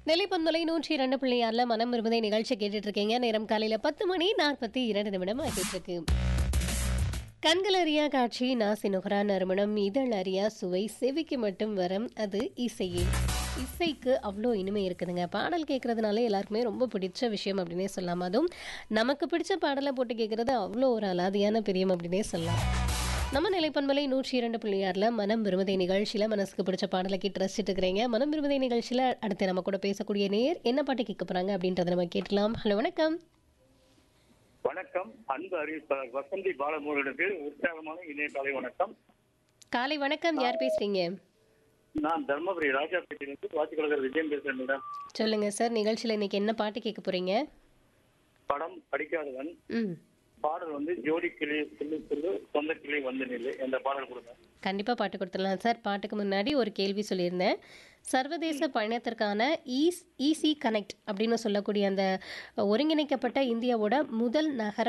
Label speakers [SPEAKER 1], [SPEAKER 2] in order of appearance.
[SPEAKER 1] நிலைப்பந்தலை நூற்றி இரண்டு புள்ளி ஆறில் மனம் விரும்புதை நிகழ்ச்சி கேட்டுட்டு இருக்கீங்க நேரம் காலையில பத்து மணி நாற்பத்தி இரண்டு நிமிடம் ஆகிட்டு இருக்கு கண்கள் அறியா காட்சி நாசி நுகரா நறுமணம் இதழ் அறியா சுவை செவிக்கு மட்டும் வரம் அது இசையே இசைக்கு அவ்வளோ இனிமை இருக்குதுங்க பாடல் கேட்கறதுனால எல்லாருக்குமே ரொம்ப பிடிச்ச விஷயம் அப்படின்னே சொல்லலாம் அதுவும் நமக்கு பிடிச்ச பாடலை போட்டு கேட்கறது அவ்வளோ ஒரு அலாதியான பிரியம் அப்படின்னே சொல்லலாம் நம்ம நிலைப்பண்பலை நூற்றி இரண்டு புள்ளி ஆறில் மனம் விரும்புதை நிகழ்ச்சியில் மனசுக்கு பிடிச்ச பாடலை கேட்டு ரசிச்சுட்டு இருக்கிறீங்க மனம் விரும்புதை நிகழ்ச்சியில் அடுத்து நம்ம கூட பேசக்கூடிய நேர் என்ன பாட்டு கேட்க போகிறாங்க அப்படின்றத நம்ம கேட்கலாம் ஹலோ வணக்கம்
[SPEAKER 2] வணக்கம் அன்பு அறிவிப்பாளர் வசந்தி பாலமுருகனுக்கு உற்சாகமான இணைய காலை வணக்கம்
[SPEAKER 1] காலை வணக்கம் யார் பேசுறீங்க
[SPEAKER 2] நான் தர்மபுரி ராஜாப்பேட்டையிலிருந்து வாசிக்கொள்கிற விஜயம் பேசுறேன் மேடம்
[SPEAKER 1] சொல்லுங்க சார் நிகழ்ச்சியில் இன்னைக்கு என்ன பாட்டு கேட்க போறீங்க
[SPEAKER 2] படம் படிக்காதவன்
[SPEAKER 1] ம்
[SPEAKER 2] பாடல் வந்து ஜோடி கிளி சொல்லு சொல்லு சொந்த கிளி வந்து நில்லு என்ற பாடல் கொடுங்க
[SPEAKER 1] கண்டிப்பாக பாட்டு கொடுத்துடலாம் சார் பாட்டுக்கு முன்னாடி ஒரு கேள்வி சொல்லியிருந்தேன் சர்வதேச பயணத்திற்கான ஈஸ் ஈசி கனெக்ட் அப்படின்னு சொல்லக்கூடிய அந்த ஒருங்கிணைக்கப்பட்ட இந்தியாவோட முதல் நகர